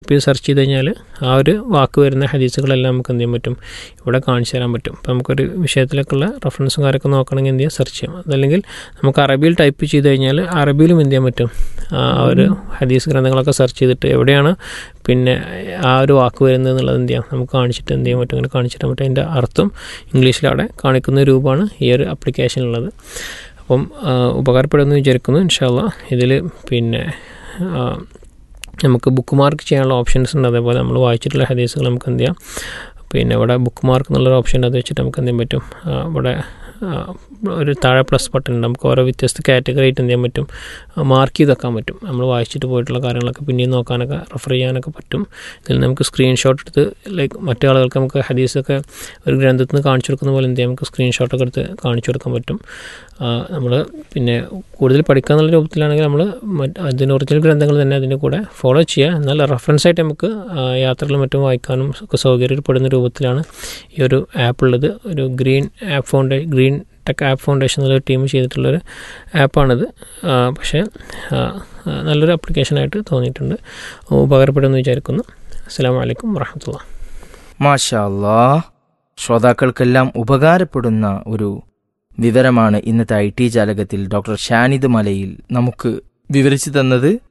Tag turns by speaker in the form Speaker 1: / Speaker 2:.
Speaker 1: ചെയ്ത് സെർച്ച് ചെയ്ത് കഴിഞ്ഞാൽ ആ ഒരു വാക്ക് വരുന്ന ഹദീസുകളെല്ലാം നമുക്ക് എന്ത് ചെയ്യാൻ പറ്റും ഇവിടെ കാണിച്ചു തരാൻ പറ്റും അപ്പോൾ നമുക്കൊരു വിഷയത്തിലേക്കുള്ള റെഫറൻസും കാര്യമൊക്കെ നോക്കണമെങ്കിൽ എന്ത് ചെയ്യാം സെർച്ച് ചെയ്യാം അതല്ലെങ്കിൽ നമുക്ക് അറബിയിൽ ടൈപ്പ് ചെയ്ത് കഴിഞ്ഞാൽ അറബിയിലും എന്ത് ചെയ്യാൻ പറ്റും ആ ഒരു ഹദീസ് ഗ്രന്ഥങ്ങളൊക്കെ സെർച്ച് ചെയ്തിട്ട് എവിടെയാണ് പിന്നെ ആ ഒരു വാക്ക് വരുന്നത് എന്നുള്ളത് എന്ത് ചെയ്യാം നമുക്ക് കാണിച്ചിട്ട് എന്ത് ചെയ്യാൻ പറ്റും അങ്ങനെ കാണിച്ചിട്ട് പറ്റും അതിൻ്റെ അർത്ഥം ഇംഗ്ലീഷിൽ അവിടെ കാണിക്കുന്ന രൂപമാണ് ഈ ഒരു ആപ്ലിക്കേഷനുള്ളത് അപ്പം ഉപകാരപ്പെടുമെന്ന് വിചാരിക്കുന്നു ഇൻഷാല്ല ഇതിൽ പിന്നെ നമുക്ക് ബുക്ക് മാർക്ക് ചെയ്യാനുള്ള ഓപ്ഷൻസ് ഉണ്ട് അതേപോലെ നമ്മൾ വായിച്ചിട്ടുള്ള ഹദീസുകൾ നമുക്ക് എന്ത് ചെയ്യാം പിന്നെ ഇവിടെ ബുക്ക് മാർക്ക് എന്നുള്ളൊരു ഓപ്ഷൻ അത് വെച്ചിട്ട് നമുക്ക് എന്ത് ചെയ്യാൻ പറ്റും ഇവിടെ ഒരു താഴെ പ്ലസ് ബട്ടൺ ഉണ്ട് നമുക്ക് ഓരോ വ്യത്യസ്ത കാറ്റഗറി ആയിട്ട് എന്ത് ചെയ്യാൻ പറ്റും മാർക്ക് ചെയ്ത് വെക്കാൻ പറ്റും നമ്മൾ വായിച്ചിട്ട് പോയിട്ടുള്ള കാര്യങ്ങളൊക്കെ പിന്നെയും നോക്കാനൊക്കെ റെഫർ ചെയ്യാനൊക്കെ പറ്റും ഇതിൽ നമുക്ക് സ്ക്രീൻഷോട്ട് എടുത്ത് ലൈക്ക് മറ്റു ആളുകൾക്ക് നമുക്ക് ഹദീസൊക്കെ ഒരു ഗ്രന്ഥത്തിൽ നിന്ന് കാണിച്ചു കൊടുക്കുന്ന പോലെ എന്ത് ചെയ്യാം നമുക്ക് സ്ക്രീൻഷോട്ടൊക്കെ എടുത്ത് കാണിച്ചു കൊടുക്കാൻ പറ്റും നമ്മൾ പിന്നെ കൂടുതൽ പഠിക്കുക എന്നുള്ള രൂപത്തിലാണെങ്കിൽ നമ്മൾ അതിന് ഒറിജിനൽ ഗ്രന്ഥങ്ങൾ തന്നെ അതിൻ്റെ കൂടെ ഫോളോ ചെയ്യുക എന്നാൽ റെഫറൻസ് ആയിട്ട് നമുക്ക് യാത്രകളും മറ്റും വായിക്കാനും ഒക്കെ സൗകര്യപ്പെടുന്ന രൂപത്തിലാണ് ഈ ഒരു ആപ്പ് ഉള്ളത് ഒരു ഗ്രീൻ ആപ്പ് ഫൗണ്ടേ ഗ്രീൻ ടെക് ആപ്പ് ഫൗണ്ടേഷൻ എന്നുള്ള ടീം ചെയ്തിട്ടുള്ളൊരു ആപ്പാണിത് പക്ഷേ നല്ലൊരു ആപ്ലിക്കേഷനായിട്ട് തോന്നിയിട്ടുണ്ട് ഉപകാരപ്പെടുമെന്ന് വിചാരിക്കുന്നു അസ്സാം വലൈക്കും വാഹമത്തുള്ള
Speaker 2: മാഷാ അല്ലാ ശ്രോതാക്കൾക്കെല്ലാം ഉപകാരപ്പെടുന്ന ഒരു വിവരമാണ് ഇന്നത്തെ ഐ ടി ജാലകത്തിൽ ഡോക്ടർ ഷാനിദ് മലയിൽ നമുക്ക് വിവരിച്ചു തന്നത്